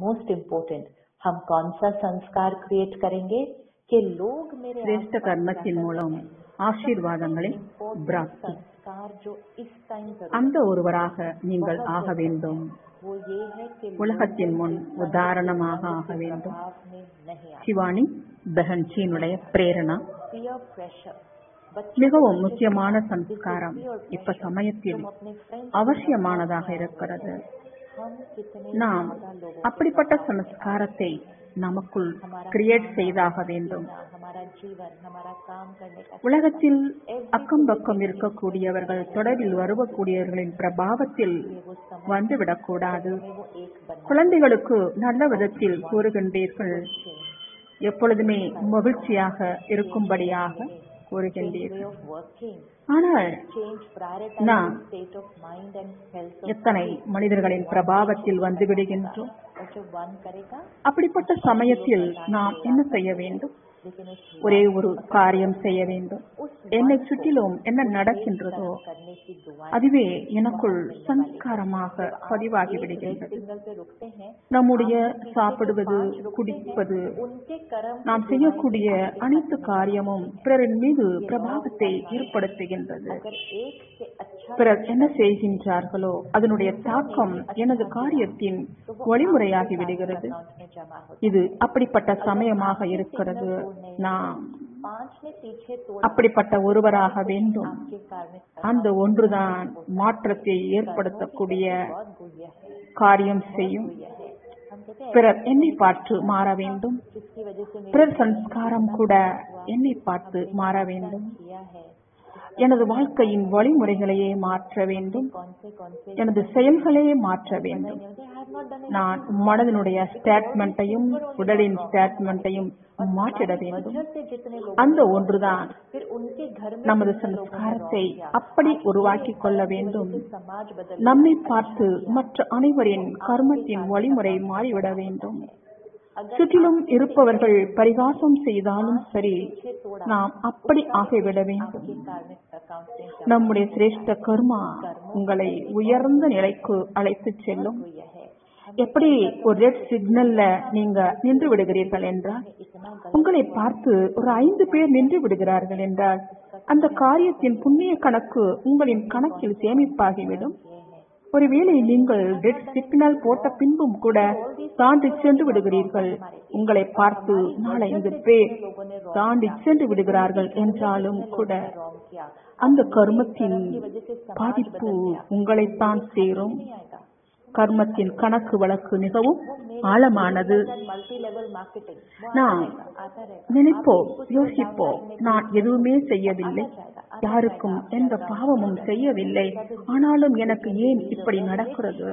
Most important हम कौन सा संस्कार क्रिएट करेंगे कि लोग मेरे சிரேஷ்ட आसपास கர்மத்தின் क्या மூலம் करते हैं? ஆசீர்வாதங்களை Important பிராப்தி संस्कार जो इस टाइम அந்த ஒருவராக நீங்கள் ஆக வேண்டும் वो ये है कि உலகத்தின் முன் உதாரணமாக ஆக வேண்டும் प्रभाव में नहीं आ சிவானி பெஹன்ஜியினுடைய பிரேரணா peer pressure மிகவும் முக்கியமான சம்ஸ்காரம் இப்ப சமயத்தில் हम अपने फ्रेंड्स அவசியமானதாக இருக்கிறது हम कितने நாம் ज्यादा लोगों அப்படிப்பட்ட சம்ஸ்காரத்தை நமக்குள் கிரியேட் செய்தாக வேண்டும் का हमारा जीवन हमारा काम करने का உலகத்தில் அக்கம் பக்கம் இருக்கக்கூடியவர்கள் தொடரில் வருவக்கூடியவர்களின் பிரபாவத்தில் वो समय வந்துவிடக்கூடாது में वो एक बनना குழந்தைகளுக்கு நல்ல விதத்தில் கூறுகின்றீர்கள் எப்பொழுதுமே மகிழ்ச்சியாக இருக்கும்படியாக கூறுகின்றீர்கள் way of working ஆனால் change நாம் prioritize state of mind and health of எத்தனை மனிதர்களின் பிரபாவத்தில் வந்து விடுகின்றோம் और जो one करेगा அப்படிப்பட்ட சமயத்தில் நாம் என்ன செய்ய வேண்டும் लेकिन उस ஒரே ஒரு காரியம் செய்ய வேண்டும் என்னை சுற்றிலும் என்ன நடக்கின்றதோ करने की दुआ அதுவே எனக்குள் சம்ஸ்காரமாக பதிவாகி விடுகின்றது सिग्नल पे रुकते हैं நம்முடைய சாப்பிடுவது குடிப்பது उनके कर्म நாம் செய்யக்கூடிய அனைத்து காரியமும் பிறரின் மீது பிரபாவத்தை ஏற்படுத்துகின்றது अगर एक से अच्छा பிறர் என்ன செய்கின்றார்களோ அதனுடைய தாக்கம் எனது காரியத்தின் வழிமுறையாகி விடுகிறது अकाउंट में जमा हो இது அப்படிப்பட்ட சமயமாக இருக்கிறது நாம் पांच में पीछे तोड़ அப்படிப்பட்ட ஒருவராக வேண்டும் के कार्मिक அந்த ஒன்றுதான் மாற்றத்தை ஏற்படுத்தக்கூடிய बहुत गुह्य है காரியம் செய்யும் गुह्य है हम कहते हैं பிறர் என்னை பார்த்து மாற வேண்டும் जिसकी वजह से मेरे பிறர் சம்ஸ்காரம் கூட என்னை பார்த்து மாற வேண்டும் किया है எனது வாழ்க்கையின் வழிமுறைகளையே மாற்ற வேண்டும் कौन से कौन से எனது செயல்களையே மாற்ற வேண்டும் आई हैव नॉट डन நான் மனதினுடைய ஸ்டேட்மெண்ட்டையும் உடலின் ஸ்டேட்மெண்ட்டையும் மாற்றிட வேண்டும் से जितने लोग அந்த ஒன்றுதான் फिर उनके घर में நமது சம்ஸ்காரத்தை அப்படி உருவாக்கிக் கொள்ள வேண்டும் समाज बदल நம்மை பார்த்து மற்ற அனைவரின் கர்மத்தின் வழிமுறை மாறிவிட வேண்டும் சுற்றிலும் இருப்பவர்கள் பரிகாசம் செய்தாலும் சரி நாம் அப்படி ஆகிவிட வேண்டும் कार्मिक अकाउंट में நம்முடைய சிரேஷ்ட கர்மா உங்களை உயர்ந்த நிலைக்கு அழைத்துச் செல்லும் हुई है எப்படி ஒரு ரெட் சிக்னல்ல நீங்க நின்று விடுகிறீர்கள் என்றால் உங்களை பார்த்து ஒரு ஐந்து பேர் நின்று விடுகிறார்கள் என்றால் அந்த காரியத்தின் புண்ணிய கணக்கு உங்களின் கணக்கில் சேமிப்பாகிவிடும் ஒருவேளை நீங்கள் ரெட் சிக்னல் போட்ட பின்பும் கூட தாண்டி சென்று விடுகிறீர்கள் உங்களை பார்த்து நாலஞ்சு பேர் தாண்டி சென்று விடுகிறார்கள் என்றாலும் கூட रॉन्ग किया அந்த கர்மத்தின் பாதிப்பு உங்களைத்தான் சேரும் கர்மத்தின் கணக்கு வழக்கு மிகவும் ஆழமானது मल्टी लेवल मार्केटिंग நாம் आता रहेगा நினைப்போம் யோசிப்போம் நான் எதுவுமே செய்யவில்லை யாருக்கும் எந்த பாவமும் செய்யவில்லை ஆனாலும் எனக்கு ஏன் இப்படி நடக்கிறது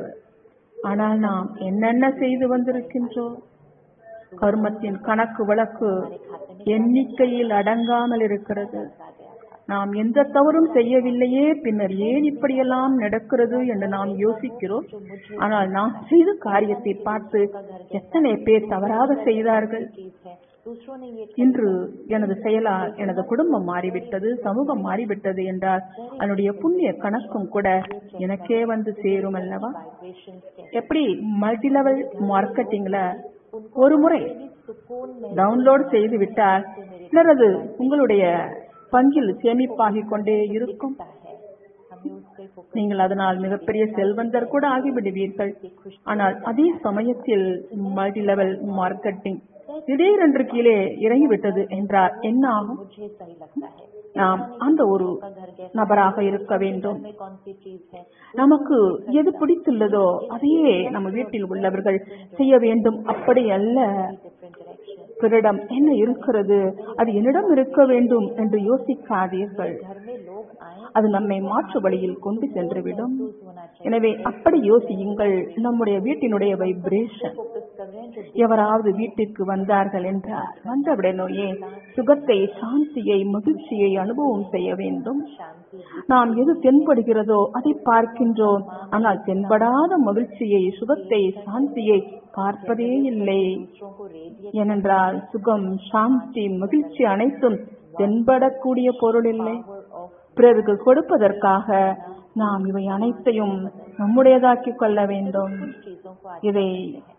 ஆனால் நாம் என்னென்ன செய்து வந்திருக்கின்றோம் கர்மத்தின் கணக்கு வழக்கு எண்ணிக்கையில் அடங்காமல் இருக்கிறது நாம் எந்த தவறும் செய்யவில்லையே பின்னர் ஏன் இப்படியெல்லாம் நடக்கிறது என்று நாம் யோசிக்கிறோம் ஆனால் நாம் செய்த காரியத்தை பார்த்து எத்தனை பேர் தவறாக செய்தார்கள் चीज है दूसरों ने ये இன்று எனது செயலால் எனது குடும்பம் மாறிவிட்டது சமூகம் மாறிவிட்டது என்றால் அதனுடைய புண்ணிய கணக்கும் கூட எனக்கே வந்து சேரும் அல்லவா वाइब्रेशंस के எப்படி மல்டி லெவல் மார்க்கெட்டிங்ல ஒரு முறை सुकून में டவுன்லோட் செய்து விட்டால் பிறகு உங்களுடைய பங்கில் சேமிப்பாகிக் கொண்டே இருக்கும் है हमें उस पे फोकस நீங்கள் அதனால் மிகப்பெரிய செல்வந்தர் கூட ஆகிவிடுவீர்கள் ஆனால் அதே சமயத்தில் மல்டி லெவல் மார்க்கெட்டிங் திடீரென்று கீழே இறங்கிவிட்டது என்றால் என்ன ஆகும் मुझे सही लगता है நாம் அந்த ஒரு घर गए நபராக இருக்க வேண்டும் में कौन सी चीज है நமக்கு எது பிடித்துள்ளதோ அதையே நம்ம வீட்டில் உள்ளவர்கள் செய்ய வேண்டும் அப்படி அல்ல डिफरेंट डायरेक्शन பிறரிடம் என்ன இருக்கிறது அது என்னிடம் இருக்க வேண்டும் என்று யோசிக்காதீர்கள் घर में लोग आए அது நம்மை மாற்று வழியில் கொண்டு சென்றுவிடும் होना चाहिए எனவே அப்படி யோசியுங்கள் நம்முடைய வீட்டினுடைய வைப்ரேஷன் फोकस कर रहे हैं जो எவராவது வீட்டிற்கு வந்தார்கள் என்றால் வந்தவுடனேயே சுகத்தை சாந்தியை மகிழ்ச்சியை அனுபவம் செய்ய வேண்டும் शांति நாம் எது தென்படுகிறதோ அதை பார்க்கின்றோம் ஆனால் தென்படாத மகிழ்ச்சியை சுகத்தை சாந்தியை பார்ப்பதே இல்லை दूसरों को रेडिएट ஏனென்றால் சுகம் சாந்தி மகிழ்ச்சி அனைத்தும் தென்படக்கூடிய பொருள் இல்லை ऑफ பிறருக்கு கொடுப்பதற்காக நாம் இவை அனைத்தையும் நம்முடையதாக்கிக் கொள்ள வேண்டும் चीजों को இதை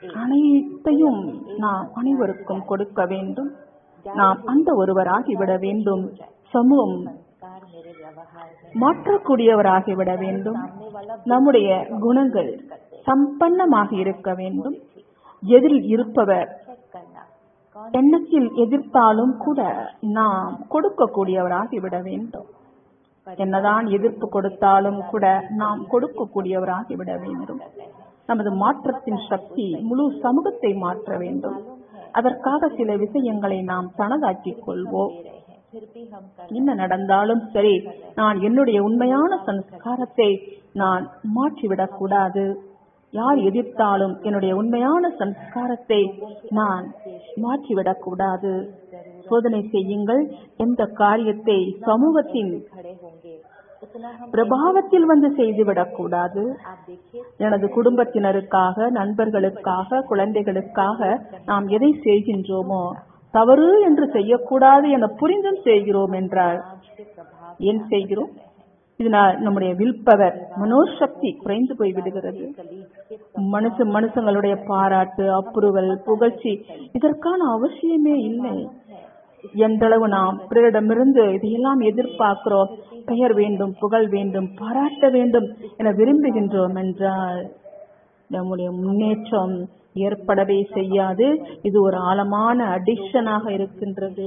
அனைத்தையும் நாம் அனைவருக்கும் கொடுக்க வேண்டும் நாம் அந்த ஒருவராகிவிட வேண்டும் சமூகம் संस्कार मेरे व्यवहार में மாற்றக்கூடியவராகிவிட வேண்டும் நம்முடைய குணங்கள் சம்பன்னமாக இருக்க வேண்டும் எதிரில் இருப்பவர் चेक करना कौन எண்ணத்தில் எதிர்த்தாலும் கூட நாம் கொடுக்கக்கூடியவராகிவிட வேண்டும் என்னதான் எதிர்ப்பு கொடுத்தாலும் கூட நாம் கொடுக்கக்கூடியவராகிவிட வேண்டும் நமது மாற்றத்தின் சக்தி முழு சமூகத்தை மாற்ற வேண்டும் அதற்காக சில விஷயங்களை நாம் தனதாக்கிக் கொள்வோம் दे रहे हैं फिर भी हम कर என்ன நடந்தாலும் சரி நான் என்னுடைய உண்மையான சன்ஸ்காரத்தை நான் மாற்றிவிடக் கூடாது யார் எதிர்த்தாலும் என்னுடைய உண்மையான சன்ஸ்காரத்தை நான் மாற்றிவிடக் கூடாது சோதனை செய்யுங்கள் எந்த காரியத்தை சமூகத்தின் खड़े होंगे उतना हम பிரபாவத்தில் வந்து செய்துவிடக் கூடாது आप देखिए எனது குடும்பத்தினருக்காக நண்பர்களுக்காக குழந்தைகளுக்காக நாம் எதை செய்கின்றோமோ தவறு என்று செய்யக்கூடாது என புரிந்தும் செய்கிறோம் என்றால் आज के प्रभाव ஏன் செய்கிறோம் இதனால் நம்முடைய வில்பவர் மனோசக்தி குறைந்து போய் விடுகிறது कलीग के மனுஷ மனுஷங்களுடைய பாராட்டு அப்ரூவல் புகழ்ச்சி இதற்கான அவசியமே இல்லை என்றளவு நாம் பிறரிடமிருந்து இதையெல்லாம் எதிர்பார்க்கிறோம் பெயர் வேண்டும் புகழ் வேண்டும் பாராட்ட வேண்டும் என விரும்புகின்றோம் என்றால் நம்முடைய முன்னேற்றம் ஏற்படவே செய்யாது இது ஒரு ஆழமான அடிக்ஷனாக இருக்கின்றது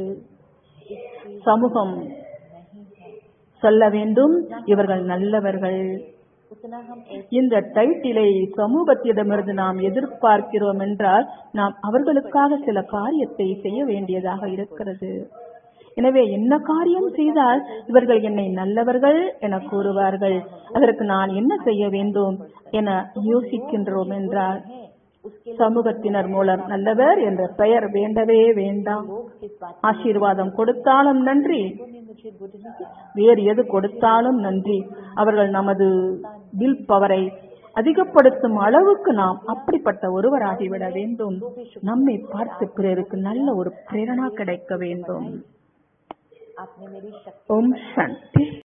சமூகம் சொல்ல வேண்டும் இவர்கள் நல்லவர்கள் उतना हम एक இந்த டைட்டிலை சமூகத்திடமிருந்து நாம் எதிர்பார்க்கிறோம் என்றால் நாம் அவர்களுக்காக சில காரியத்தை செய்ய வேண்டியதாக இருக்கிறது எனவே என்ன காரியம் செய்தால் இவர்கள் என்னை நல்லவர்கள் என கூறுவார்கள் அதற்கு நான் என்ன செய்ய வேண்டும் என யோசிக்கின்றோம் என்றால் சமூகத்தினர் மூலம் நல்லவர் என்ற பெயர் வேண்டவே வேண்டாம் लोग इस बात ஆசீர்வாதம் கொடுத்தாலும் நன்றி ने मुझे गुड नहीं வேறு எது கொடுத்தாலும் நன்றி அவர்கள் நமது வில் பவரை அதிகப்படுத்தும் அளவுக்கு நாம் அப்படிப்பட்ட ஒருவராகிவிட வேண்டும் நம்மை பார்த்து பிறருக்கு நல்ல ஒரு பிரேரணா கிடைக்க வேண்டும் आपने मेरी शक्ति ஓம் சாந்தி